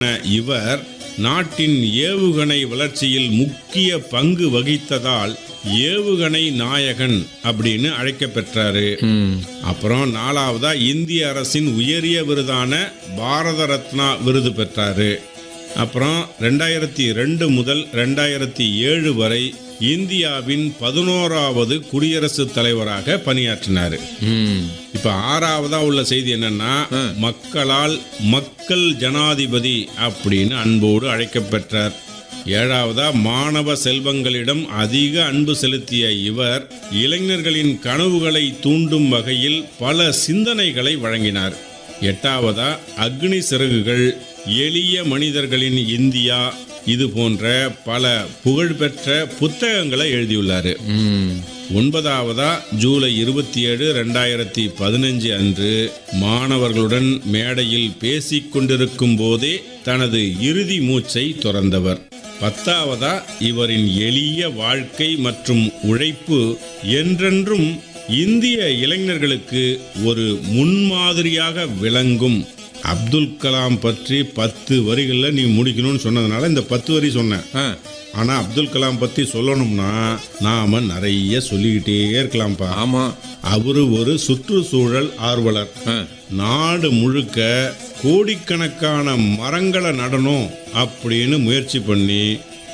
இவர் நாட்டின் ஏவுகணை வளர்ச்சியில் முக்கிய பங்கு வகித்ததால் ஏவுகணை நாயகன் அப்படின்னு அழைக்கப்பெற்றாரு ம் அப்புறம் நாலாவதா இந்திய அரசின் உயரிய விருதான பாரத ரத்னா விருது பெற்றாரு அப்புறம் ரெண்டாயிரத்தி ரெண்டு முதல் ரெண்டாயிரத்தி ஏழு வரை இந்தியாவின் பதினோராவது குடியரசுத் தலைவராக பணியாற்றினார் ம் இப்ப ஆறாவதா உள்ள செய்தி என்னன்னா மக்களால் மக்கள் ஜனாதிபதி அப்படின்னு அன்போடு அழைக்கப்பெற்றார் ஏழாவதா மாணவ செல்வங்களிடம் அதிக அன்பு செலுத்திய இவர் இளைஞர்களின் கனவுகளை தூண்டும் வகையில் பல சிந்தனைகளை வழங்கினார் எட்டாவதா அக்னி சிறகுகள் எளிய மனிதர்களின் இந்தியா இது போன்ற பல புகழ்பெற்ற புத்தகங்களை எழுதியுள்ளாரு ம் ஒன்பதாவதா ஜூலை இருபத்தி ஏழு ரெண்டாயிரத்தி பதினஞ்சு அன்று மாணவர்களுடன் மேடையில் பேசிக் கொண்டிருக்கும் போதே தனது இறுதி மூச்சை துறந்தவர் பத்தாவதா இவரின் எளிய வாழ்க்கை மற்றும் உழைப்பு என்றென்றும் இந்திய இளைஞர்களுக்கு ஒரு முன்மாதிரியாக விளங்கும் அப்துல் கலாம் பற்றி பத்து வரிகளில் நீ முடிக்கணும்னு சொன்னதுனால இந்த பத்து வரி சொன்னேன் ஆ ஆனா அப்துல் கலாம் பத்தி சொல்லணும்னா நாம நிறைய சொல்லிக்கிட்டே இருக்கலாம்ப்பா ஆமா அவரு ஒரு சுற்றுச்சூழல் ஆர்வலர் ஆ நாடு முழுக்க கோடிக்கணக்கான மரங்களை நடணும் அப்படின்னு முயற்சி பண்ணி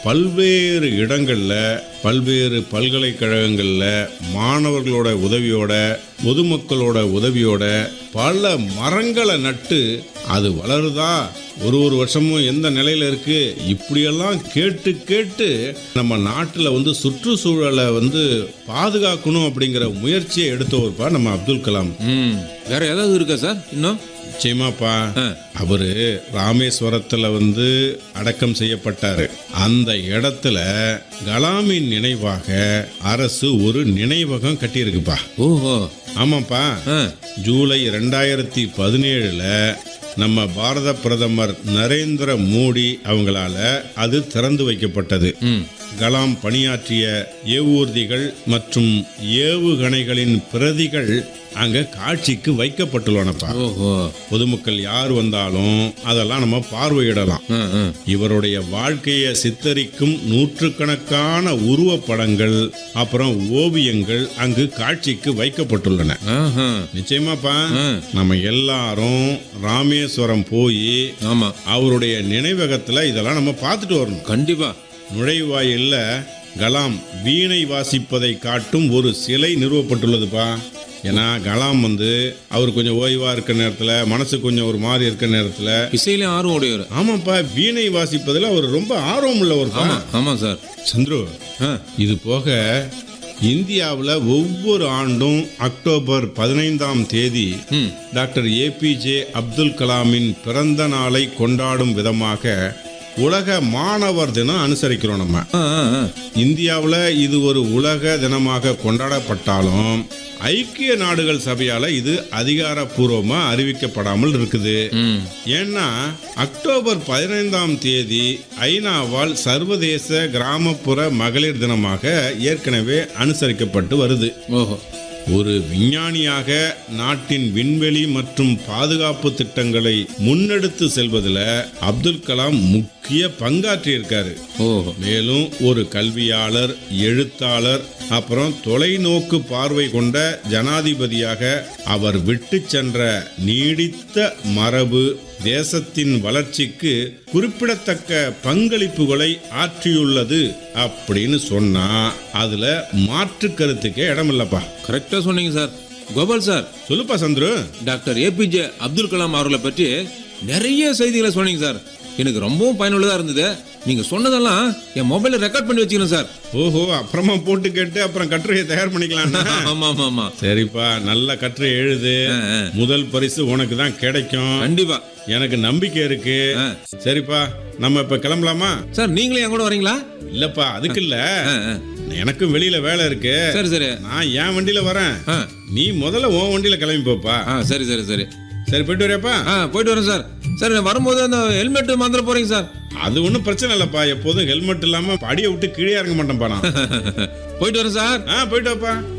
பல்வேறு இடங்கள்ல பல்வேறு பல்கலைக்கழகங்கள்ல மாணவர்களோட உதவியோட பொதுமக்களோட உதவியோட பல மரங்களை நட்டு அது வளருதா ஒரு ஒரு வருஷமும் எந்த நிலையில இருக்கு இப்படியெல்லாம் கேட்டு கேட்டு நம்ம நாட்டில் வந்து சுற்றுச்சூழலை வந்து பாதுகாக்கணும் அப்படிங்கிற முயற்சியை எடுத்தவர்ப்பா நம்ம அப்துல் கலாம் ம் வேற ஏதாவது இருக்கா சார் இன்னும் நிச்சயமாப்பா ஆ. அவரு ராமேஸ்வரத்துல வந்து அடக்கம் செய்யப்பட்டாரு அந்த இடத்துல கலாமின் நினைவாக அரசு ஒரு நினைவகம் கட்டியிருக்குப்பா ஓஹோ ஆமாப்பா ஆ ஜூலை ரெண்டாயிரத்தி பதினேழுல நம்ம பாரத பிரதமர் நரேந்திர மோடி அவங்களால அது திறந்து வைக்கப்பட்டது ம் கலாம் பணியாற்றிய ஏவூர்திகள் மற்றும் ஏவுகணைகளின் பிரதிகள் அங்க காட்சிக்கு வைக்கப்பட்டுள்ளனப்பா ஓஹோ பொதுமக்கள் யார் வந்தாலும் அதெல்லாம் நம்ம பார்வையிடலாம் ஆ ஆ இவருடைய வாழ்க்கையை சித்தரிக்கும் நூற்றுக்கணக்கான உருவப்படங்கள் அப்புறம் ஓவியங்கள் அங்கு காட்சிக்கு வைக்கப்பட்டுள்ளன ஆஹா நிச்சயமாப்பா ஆ நம்ம எல்லாரும் ராமேஸ்வரம் போய் ஆமா அவருடைய நினைவகத்துல இதெல்லாம் நம்ம பார்த்துட்டு வரணும் கண்டிப்பா நுழைவாயில்ல கலாம் வீணை வாசிப்பதை காட்டும் ஒரு சிலை நிறுவப்பட்டுள்ளதுப்பா ஏன்னா கலாம் வந்து அவர் கொஞ்சம் ஓய்வா இருக்க நேரத்துல மனசு கொஞ்சம் ஒரு மாதிரி இருக்க நேரத்துல இசையில ஆர்வம் உடையவர் ஆமாப்பா வீணை வாசிப்பதில் அவர் ரொம்ப ஆர்வம் உள்ளவர்ப்பா ஆமா ஆமா சார் சந்துரு ஆ இது போக இந்தியாவில் ஒவ்வொரு ஆண்டும் அக்டோபர் பதினைந்தாம் தேதி ம் டாக்டர் ஏபிஜே அப்துல் கலாமின் பிறந்த நாளை கொண்டாடும் விதமாக உலக மாணவர் தினம் அனுசரிக்கிறோம் நம்ம ஆ ஆ ஆ. இந்தியாவில் இது ஒரு உலக தினமாக கொண்டாடப்பட்டாலும் ஐக்கிய நாடுகள் சபையால இது அதிகாரப்பூர்வமா அறிவிக்கப்படாமல் இருக்குது ம் ஏன்னா அக்டோபர் பதினைந்தாம் தேதி ஐநாவால் சர்வதேச கிராமப்புற மகளிர் தினமாக ஏற்கனவே அனுசரிக்கப்பட்டு வருது ஓஹோ ஒரு விஞ்ஞானியாக நாட்டின் விண்வெளி மற்றும் பாதுகாப்பு திட்டங்களை முன்னெடுத்து செல்வதில் அப்துல் கலாம் முக்கிய பங்காற்றியிருக்காரு ஓஹோ மேலும் ஒரு கல்வியாளர் எழுத்தாளர் அப்புறம் தொலைநோக்கு பார்வை கொண்ட ஜனாதிபதியாக அவர் விட்டு சென்ற நீடித்த மரபு தேசத்தின் வளர்ச்சிக்கு குறிப்பிடத்தக்க பங்களிப்புகளை ஆற்றியுள்ளது அப்படின்னு சொன்னா அதுல மாற்று கருத்துக்கே இடமில்லப்பா கரெக்டா சொன்னீங்க சார் கோபால் சார் சொல்லுப்பா சந்துரு டாக்டர் ஏபிஜே அப்துல் கலாம் அவர்களை பற்றி நிறைய செய்திகளை சொன்னீங்க சார் எனக்கு ரொம்பவும் பயனுள்ளதா இருந்தது நீங்க சொன்னதெல்லாம் என் மொபைல்ல ரெக்கார்ட் பண்ணி வச்சுக்கிறேன் சார் ஓஹோ அப்புறமா போட்டு கேட்டு அப்புறம் கட்டுரையை தயார் பண்ணிக்கலாம் ஆமா ஆமா ஆமா சரிப்பா நல்ல கட்டுரை எழுது ஆ, ஆ. முதல் பரிசு உனக்கு தான் கிடைக்கும் கண்டிப்பா எனக்கு நம்பிக்கை இருக்கு ஆ. சரிப்பா நம்ம இப்ப கிளம்பலாமா சார் நீங்களும் என் கூட வரீங்களா இல்லப்பா அதுக்கு இல்ல ஆ, ஆ. எனக்கும் வெளியில வேலை இருக்கு சரி சரி நான் என் வண்டியில வரேன் ஆ நீ முதல்ல உன் வண்டியில கிளம்பி போப்பா ஆ சரி சரி சரி சரி போயிட்டு வரையாப்பா ஆ போயிட்டு வரேன் சார் சார் நான் வரும்போது அந்த ஹெல்மெட் மாத்திர போறீங்க சார் அது ஒன்றும் பிரச்சனை இல்லப்பா எப்போதும் ஹெல்மெட் இல்லாம படியை விட்டு கீழே இறங்க மாட்டேன்ப்பா நான் போயிட்டு வரேன் சார் ஆ போயிட்டு வாப்பா